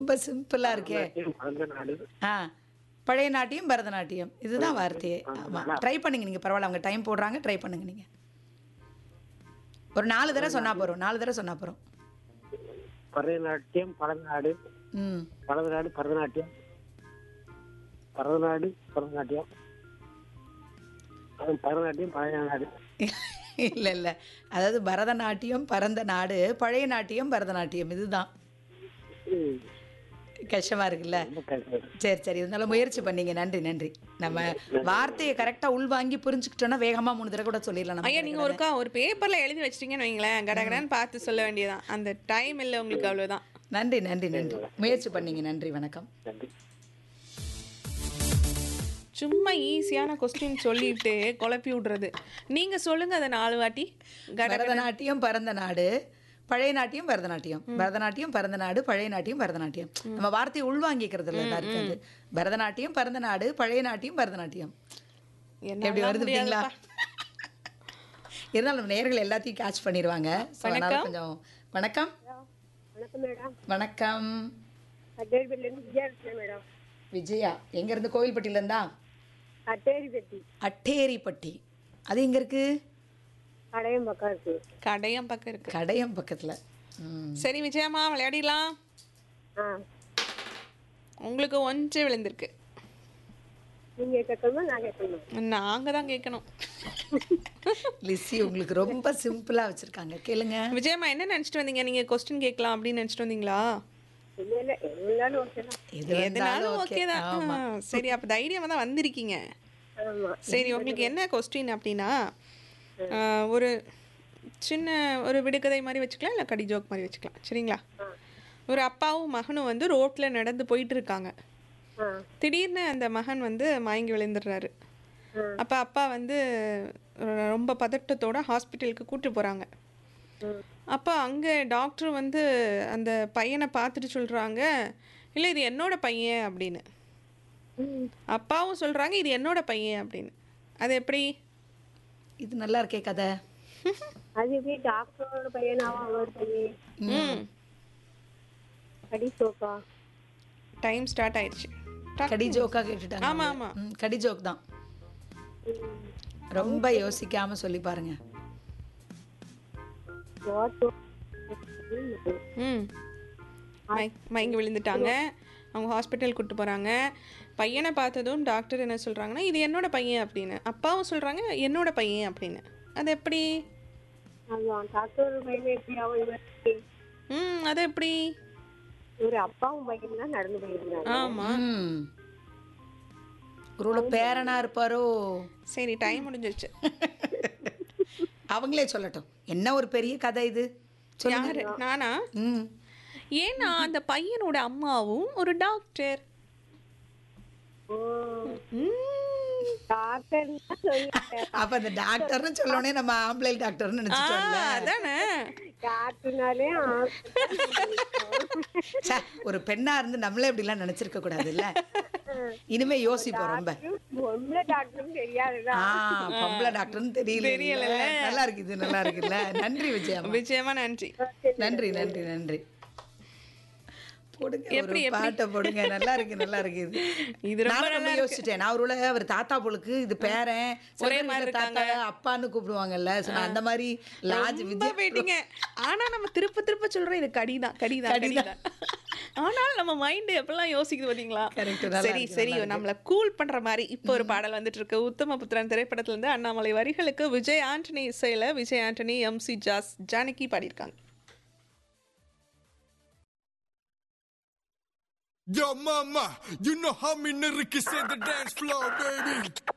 ரொம்ப சிம்பிளா இருக்கே பரந்த நாடு ஆ பழைய நாட்டியம் பரதநாட்டியம் இதுதான் வார்த்தையே ஆமாம் ட்ரை பண்ணுங்க நீங்கள் பரவாயில்ல அவங்க டைம் போடுறாங்க ட்ரை பண்ணுங்க நீங்கள் ஒரு நாலு தடவை சொன்னா போகிறோம் நாலு தடவை சொன்னா போகிறோம் பரதநாட்டியம் பரதநாடு ம் பரதநாடு பரதநாட்டியம் பரதநாடு பரதநாட்டியம் அது பரதநாட்டியம் பழைய நாடு இல்லை இல்லை அதாவது பரதநாட்டியம் பரந்த நாடு பழைய நாட்டியம் பரதநாட்டியம் இதுதான் ம், கஷ்டமா இருக்குல்ல ரொம்ப கஷ்டம். சரி சரி இருந்தாலும் முயற்சி பண்ணீங்க நன்றி நன்றி நம்ம வார்த்தையை கரெக்டாக உள்வாங்கி புரிஞ்சுக்கிட்டோன்னா வேகமாக மூணு தடவை கூட சொல்லிடலாம் நம்ம ஐயா நீங்க ஒருக்கா ஒரு பேப்பர்ல எழுதி வச்சிட்டீங்கன்னு வைங்களேன் கடகடன்னு பார்த்து சொல்ல வேண்டியதான் அந்த டைம் இல்லை உங்களுக்கு அவ்வளவுதான் நன்றி நன்றி நன்றி முயற்சி பண்ணீங்க நன்றி வணக்கம் நன்றி சும்மா ஈஸியான கொஸ்டின் சொல்லிட்டு குழப்பி விடுறது நீங்க சொல்லுங்க அதை நாலு வாட்டி கட பரதநாட்டியம் பரந்த நாடு பழைய நாட்டியம் பரதநாட்டியம் பரதநாட்டியம் பரந்த நாடு பழைய நாட்டியம் பரதநாட்டியம் நம்ம வார்த்தையை உள்வாங்கிக்கிறதுல தான் இருக்காது பரதநாட்டியம் பரந்த நாடு பழைய நாட்டியம் பரதநாட்டியம் எப்படி என்னால வருது பார்த்தீங்களா முடியாதுப்பா. இருந்தாலும் நம்ம நேர்கள் எல்லாத்தையும் கேட்ச் பண்ணிடுவாங்க So, அதனால வணக்கம். கொஞ்சம் வணக்கம் வணக்கம் மேடம் வணக்கம் அட்டேரிப்பட்டிலேருந்து விஜயா இருக்கேன் மேடம் விஜயா எங்க இருந்து கோவில்பட்டியில இருந்தா அட்டேரிப்பட்டி அட்டேரிப்பட்டி அது எங்க இருக்கு கடையம் பக்கம் இருக்கு கடையம் பக்கம் இருக்கு கடையம் பக்கத்துல ம். சரி விஜயம்மா விளையாடிடலாம் ஆ உங்களுக்கு ஒன்று விழுந்திருக்கு நீங்க கேட்கணுமா நான் கேட்கணுமா நாங்க தான் கேட்கணும் லிஸி உங்களுக்கு ரொம்ப சிம்பிளா வச்சிருக்காங்க கேளுங்க விஜயம்மா என்ன நினைச்சிட்டு வந்தீங்க நீங்க கொஸ்டின் கேட்கலாம் அப்படின்னு நினைச்சிட்டு வந்தீங்களா இல்லை இல்லை எவ்வளோ ஓகே தான் எது வந்தாலும் எதுனாலும் ஓகே ஓகே தான் ஆமா ஆ, சரி அப்ப தைரியமா தான் வந்திருக்கீங்க ஆமாம் சரி உங்களுக்கு என்ன கொஸ்டின் அப்படின்னா ஆ, ஒரு சின்ன ஒரு விடுகதை மாதிரி வச்சுக்கலாம் இல்லை கடி ஜோக் மாதிரி வச்சுக்கலாம் சரிங்களா ஒரு அப்பாவும் மகனும் வந்து ரோட்ல நடந்து போயிட்டு இருக்காங்க ஆ திடீர்னு அந்த மகன் வந்து மயங்கி விழுந்துடுறாரு அப்போ அப்பா வந்து ரொ- ரொம்ப பதட்டத்தோட ஹாஸ்பிட்டலுக்கு கூட்டு போகிறாங்க அப்போ அங்கே டாக்டர் வந்து அந்த பையனை பார்த்துட்டு சொல்கிறாங்க இல்லை இது என்னோட பையன் அப்படின்னு அப்பாவும் சொல்கிறாங்க இது என்னோட பையன் அப்படின்னு அது எப்படி இது நல்லா இருக்கே கதை அது எப்படி டாக்டரோட பையனாவா அவர் பையன் ம் கடி சோக்கா டைம் ஸ்டார்ட் ஆயிடுச்சு டக். கடி ஜோக்கா கேட்டுட்டாங்க ஆமா, அவங்க. ஆமா. ம், கடி ஜோக் தான் ரொம்ப யோசிக்காம சொல்லி பாருங்க வாட்டோ ம் மய மயங்கி விழுந்துட்டாங்க அவங்க ஹாஸ்பிட்டல் கூட்டு போகிறாங்க பையனை பார்த்ததும் டாக்டர் என்ன சொல்கிறாங்கன்னா இது என்னோட பையன் அப்படின்னு அப்பாவும் சொல்கிறாங்க என்னோட பையன் அப்படின்னு அது எப்படி அதுதான் டாக்டரோட பையன் எப்படி அவன் இவருக்கு ம் அது எப்படி ஒரு அப்பாவும் பையன் தான் நடந்து போயிருந்தாங்க ஆமாம் ம். ஒருவேளை பேரனா இருப்பாரோ சரி டைம் முடிஞ்சிருச்சு அவங்களே சொல்லட்டும் என்ன ஒரு பெரிய கதை இது சொல்லுங்க யாரு நானா ம் ஏன்னா அந்த பையனோட அம்மாவும் ஒரு டாக்டர் ஓ ம் டாக்டர் தான் சொல்லிட்டேன் அப்ப அந்த டாக்டர்னு சொல்லணும்னே நம்ம ஆம்பளை டாக்டர்னு ஆ நினைச்சிட்டோம்ல அதானே டாக்டர்னாலே ச்சே, ஒரு பெண்ணா இருந்து நம்மளே இப்படி எல்லாம் நினைச்சிருக்க கூடாது இல்ல இனிமே யோசிப்போம் ரொம்ப பொம்பளை டாக்டர்னு தெரியாதுதான் ஆ பொம்பளை டாக்டர்னு தெரியல நல்லா இருக்கு இது நல்லா இருக்குல்ல நன்றி விஜயா விஜயமா நன்றி நன்றி நன்றி நன்றி போடுங்க எப்படி, ஒரு பாட்டை போடுங்க நல்லா இருக்கு நல்லா இருக்கு இது இது ரொம்ப நானும் ரொம்ப நல்லா யோசிச்சிட்டேன் நான் ஒருவேளை அவர் தாத்தா போலுக்கு இது பேரன் சில ஒரே பேர் மாதிரி வீட்ல தாத்தா அப்பான்னு கூப்பிடுவாங்கல்ல So, நான் அந்த மாதிரி லாஜ் ரொம்ப விஜய் போயிட்டீங்க ஆனா நம்ம திருப்ப திருப்ப சொல்றோம் இது கடிதான் கடிதான் கடிதான் ஆனால் நம்ம மைண்ட் எப்பெல்லாம் யோசிக்குது பாத்தீங்களா Correct, நல்லா சரி இருக்கு, சரி நம்மள கூல் பண்ற மாதிரி இப்போ ஒரு பாடல் வந்துட்டு இருக்கு உத்தம புத்திரன் திரைப்படத்துல இருந்து அண்ணாமலை வரிகளுக்கு விஜய் ஆண்டனி இசையில Vijay Antony M C Jazz Janaki பாடியிருக்காங்க Yo, mama, you know how me nigga can set the dance floor, baby.